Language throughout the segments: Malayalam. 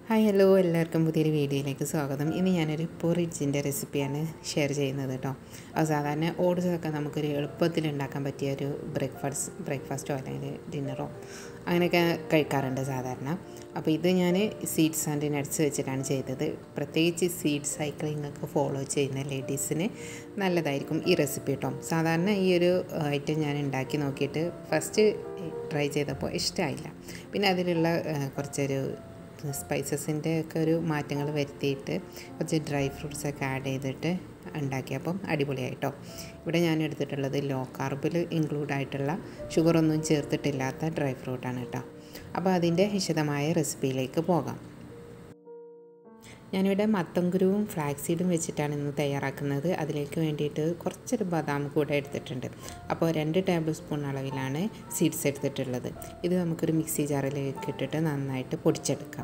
ഹായ് ഹലോ എല്ലാവർക്കും പുതിയൊരു വീഡിയോയിലേക്ക് സ്വാഗതം ഇന്ന് ഞാനൊരു പൊറിച്ചിൻ്റെ റെസിപ്പിയാണ് ഷെയർ ചെയ്യുന്നത് കേട്ടോ അത് സാധാരണ ഓട്സൊക്കെ നമുക്കൊരു എളുപ്പത്തിൽ ഉണ്ടാക്കാൻ പറ്റിയ ഒരു ബ്രേക്ക്ഫാസ്റ്റ് ബ്രേക്ക്ഫാസ്റ്റോ അല്ലെങ്കിൽ ഡിന്നറോ അങ്ങനെയൊക്കെ കഴിക്കാറുണ്ട് സാധാരണ അപ്പോൾ ഇത് ഞാൻ സീഡ്സ് ആൻഡ് നട്ട്സ് വെച്ചിട്ടാണ് ചെയ്തത് പ്രത്യേകിച്ച് സീഡ് സൈക്ലിംഗ് ഒക്കെ ഫോളോ ചെയ്യുന്ന ലേഡീസിന് നല്ലതായിരിക്കും ഈ റെസിപ്പി കേട്ടോ സാധാരണ ഈ ഒരു ഐറ്റം ഞാൻ ഉണ്ടാക്കി നോക്കിയിട്ട് ഫസ്റ്റ് ട്രൈ ചെയ്തപ്പോൾ ഇഷ്ടമായില്ല പിന്നെ അതിലുള്ള ആ, കുറച്ചൊരു സ്പൈസസിൻ്റെ ഒക്കെ ഒരു മാറ്റങ്ങൾ വരുത്തിയിട്ട് കുറച്ച് ഡ്രൈ ഫ്രൂട്ട്സ് ഒക്കെ ആഡ് ചെയ്തിട്ട് ഉണ്ടാക്കിയപ്പം അടിപൊളിയായിട്ടോ ഇവിടെ ഞാൻ എടുത്തിട്ടുള്ളത് ലോ കാർബിൽ ഇൻക്ലൂഡ് ആയിട്ടുള്ള ഷുഗറൊന്നും ചേർത്തിട്ടില്ലാത്ത ഡ്രൈ ഫ്രൂട്ടാണ് കേട്ടോ അപ്പോൾ അതിൻ്റെ വിശദമായ റെസിപ്പിയിലേക്ക് പോകാം ഞാനിവിടെ മത്തങ്കുരുവും ഫ്ലാക്സീഡും വെച്ചിട്ടാണ് ഇന്ന് തയ്യാറാക്കുന്നത് അതിലേക്ക് വേണ്ടിയിട്ട് കുറച്ചൊരു ബദാം കൂടെ എടുത്തിട്ടുണ്ട് അപ്പോൾ രണ്ട് ടേബിൾ സ്പൂൺ അളവിലാണ് സീഡ്സ് എടുത്തിട്ടുള്ളത് ഇത് നമുക്കൊരു മിക്സി ജാറിലേക്ക് ഇട്ടിട്ട് നന്നായിട്ട് പൊടിച്ചെടുക്കാം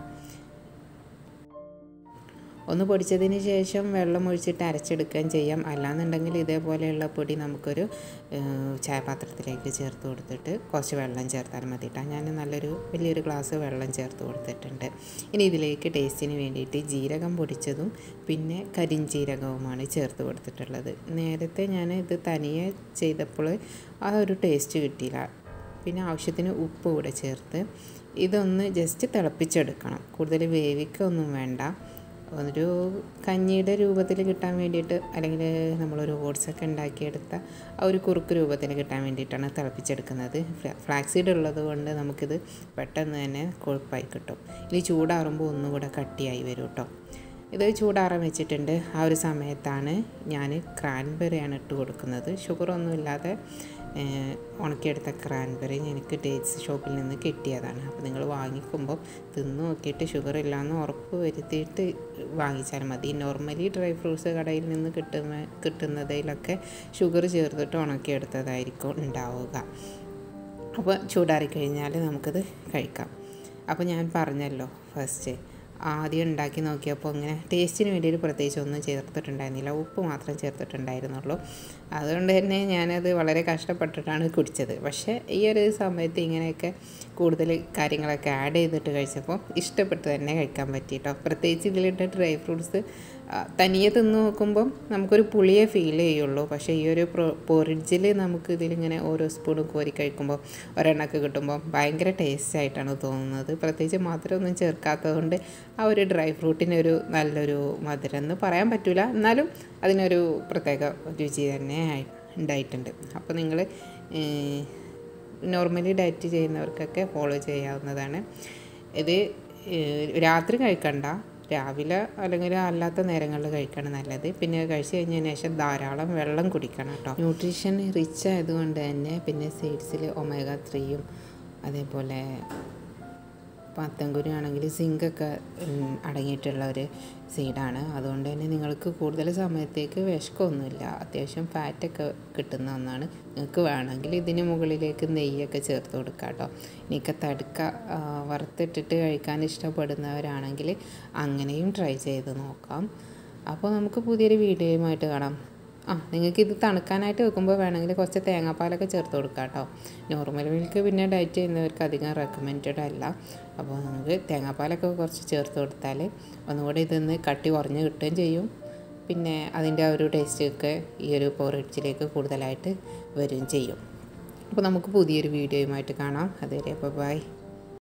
ഒന്ന് പൊടിച്ചതിന് ശേഷം വെള്ളം ഒഴിച്ചിട്ട് അരച്ചെടുക്കുകയും ചെയ്യാം അല്ലാന്നുണ്ടെങ്കിൽ ഇതേപോലെയുള്ള പൊടി നമുക്കൊരു ഏഹ്, ചായപാത്രത്തിലേക്ക് ചേർത്ത് കൊടുത്തിട്ട് കുറച്ച് വെള്ളം ചേർത്താൽ മതി കേട്ടോ ഞാൻ നല്ലൊരു വലിയൊരു ഗ്ലാസ് വെള്ളം ചേർത്ത് കൊടുത്തിട്ടുണ്ട് ഇനി ഇതിലേക്ക് ടേസ്റ്റിന് വേണ്ടിയിട്ട് ജീരകം പൊടിച്ചതും പിന്നെ കരിഞ്ജീരകവുമാണ് ചേർത്ത് കൊടുത്തിട്ടുള്ളത് നേരത്തെ ഞാൻ ഇത് തനിയെ ചെയ്തപ്പോൾ ആ ഒരു ടേസ്റ്റ് കിട്ടിയില്ല പിന്നെ ആവശ്യത്തിന് ഉപ്പ് കൂടെ ചേർത്ത് ഇതൊന്ന് ജസ്റ്റ് തിളപ്പിച്ചെടുക്കണം കൂടുതൽ വേവിക്കൊന്നും വേണ്ട ഒരു കഞ്ഞിയുടെ രൂപത്തിൽ കിട്ടാൻ വേണ്ടിയിട്ട് അല്ലെങ്കിൽ നമ്മളൊരു ഓട്സൊക്കെ ഉണ്ടാക്കിയെടുത്ത ആ ഒരു കുറുക്ക് രൂപത്തിൽ കിട്ടാൻ വേണ്ടിയിട്ടാണ് തിളപ്പിച്ചെടുക്കുന്നത് ഫ്ലാക്സീഡ് ഉള്ളത് കൊണ്ട് നമുക്കിത് പെട്ടെന്ന് തന്നെ കൊഴുപ്പായി കിട്ടും ഇനി ചൂടാറുമ്പോൾ ഒന്നുകൂടെ കട്ടിയായി വരും കേട്ടോ ഇത് ചൂടാറാൻ വെച്ചിട്ടുണ്ട് ആ ഒരു സമയത്താണ് ഞാൻ ക്രാൻബെറിയാണ് ഇട്ട് കൊടുക്കുന്നത് ഷുഗറൊന്നും ഇല്ലാതെ ഏഹ്, ഉണക്കിയെടുത്ത ക്രാൻബെറി എനിക്ക് ഡേറ്റ്സ് ഷോപ്പിൽ നിന്ന് കിട്ടിയതാണ് അപ്പോൾ നിങ്ങൾ വാങ്ങിക്കുമ്പോൾ തിന്ന് നോക്കിയിട്ട് ഷുഗർ ഇല്ലയെന്ന് ഉറപ്പ് വരുത്തിയിട്ട് വാങ്ങിച്ചാൽ മതി നോർമലി ഡ്രൈ ഫ്രൂട്ട്സ് കടയിൽ നിന്ന് കിട്ടുന്ന കിട്ടുന്നതിലൊക്കെ ഷുഗർ ചേർത്തിട്ട് ഉണക്കിയെടുത്തതായിരിക്കും ഉണ്ടാവുക അപ്പോൾ ചൂടാറി കഴിഞ്ഞാൽ നമുക്കത് കഴിക്കാം അപ്പോൾ ഞാൻ പറഞ്ഞല്ലോ ഫസ്റ്റ് ആദ്യം ഉണ്ടാക്കി നോക്കിയപ്പോൾ ഇങ്ങനെ ടേസ്റ്റിന് വേണ്ടിയിട്ട് പ്രത്യേകിച്ച് ഒന്നും ചേർത്തിട്ടുണ്ടായിരുന്നില്ല ഉപ്പ് മാത്രം ചേർത്തിട്ടുണ്ടായിരുന്നുള്ളൂ അതുകൊണ്ട് തന്നെ ഞാനത് വളരെ കഷ്ടപ്പെട്ടിട്ടാണ് കുടിച്ചത് പക്ഷേ ഈ ഒരു സമയത്ത് ഇങ്ങനെയൊക്കെ കൂടുതൽ കാര്യങ്ങളൊക്കെ ആഡ് ചെയ്തിട്ട് കഴിച്ചപ്പോൾ ഇഷ്ടപ്പെട്ട് തന്നെ കഴിക്കാൻ പറ്റിയിട്ടോ പ്രത്യേകിച്ച് ഇതിലിട്ട ഡ്രൈ ഫ്രൂട്ട്സ് തനിയെ തിന്ന് നോക്കുമ്പം നമുക്കൊരു പുളിയെ ഫീൽ ചെയ്യുള്ളൂ പക്ഷേ ഈ ഒരു പൊറിഡ്ജിൽ നമുക്ക് ഇതിലിങ്ങനെ ഓരോ സ്പൂണും കോരി കഴിക്കുമ്പോൾ ഒരെണ്ണൊക്കെ കിട്ടുമ്പോൾ ഭയങ്കര ടേസ്റ്റ് ആയിട്ടാണ് തോന്നുന്നത് പ്രത്യേകിച്ച് മധുരമൊന്നും ചേർക്കാത്തതുകൊണ്ട് ആ ഒരു ഡ്രൈ ഫ്രൂട്ടിനൊരു നല്ലൊരു മധുരം എന്ന് പറയാൻ പറ്റില്ല എന്നാലും അതിനൊരു പ്രത്യേക രുചി തന്നെ ആയി ഉണ്ടായിട്ടുണ്ട് അപ്പോൾ നിങ്ങൾ നോർമലി ഡയറ്റ് ചെയ്യുന്നവർക്കൊക്കെ ഫോളോ ചെയ്യാവുന്നതാണ് ഇത് ഏഹ്, രാത്രി കഴിക്കണ്ട രാവിലെ അല്ലെങ്കിൽ അല്ലാത്ത നേരങ്ങളിൽ കഴിക്കണം നല്ലത് പിന്നെ കഴിച്ച് കഴിഞ്ഞതിന് ശേഷം ധാരാളം വെള്ളം കുടിക്കണം കേട്ടോ ന്യൂട്രീഷൻ റിച്ച് ആയതുകൊണ്ട് തന്നെ പിന്നെ സീഡ്സിൽ ഒമേഗ ത്രീയും അതേപോലെ പത്തൻകുരു ആണെങ്കിൽ സിങ്കൊക്കെ ഉം, അടങ്ങിയിട്ടുള്ള ഒരു സീഡാണ് അതുകൊണ്ട് തന്നെ നിങ്ങൾക്ക് കൂടുതൽ സമയത്തേക്ക് വിശക്കൊന്നുമില്ല അത്യാവശ്യം ഫാറ്റൊക്കെ കിട്ടുന്ന ഒന്നാണ് നിങ്ങൾക്ക് വേണമെങ്കിൽ ഇതിന് മുകളിലേക്ക് നെയ്യൊക്കെ ചേർത്ത് കൊടുക്കാം കേട്ടോ എനിക്ക് തടുക്ക ആ, വറുത്തിട്ടിട്ട് കഴിക്കാൻ ഇഷ്ടപ്പെടുന്നവരാണെങ്കിൽ അങ്ങനെയും ട്രൈ ചെയ്ത് നോക്കാം അപ്പോൾ നമുക്ക് പുതിയൊരു വീഡിയോയുമായിട്ട് കാണാം ആ നിങ്ങൾക്ക് ഇത് തണുക്കാനായിട്ട് വെക്കുമ്പോൾ വേണമെങ്കിൽ കുറച്ച് തേങ്ങാപ്പാലൊക്കെ ചേർത്ത് കൊടുക്കാം കേട്ടോ നോർമൽ മിൽക്ക് പിന്നെ ഡയറ്റ് ചെയ്യുന്നവർക്ക് അധികം റെക്കമെൻഡഡ് അല്ല അപ്പോൾ നമുക്ക് തേങ്ങാപ്പാലൊക്കെ കുറച്ച് ചേർത്ത് കൊടുത്താൽ ഒന്നുകൂടി ഇതൊന്ന് കട്ടി കുറഞ്ഞ് കിട്ടുകയും ചെയ്യും പിന്നെ അതിൻ്റെ ആ ഒരു ടേസ്റ്റൊക്കെ ഈ ഒരു പോറിഡ്ജിലേക്ക് കൂടുതലായിട്ട് വരികയും ചെയ്യും അപ്പോൾ നമുക്ക് പുതിയൊരു വീഡിയോയുമായിട്ട് കാണാം അതുവരെ അപ്പോൾ ബൈ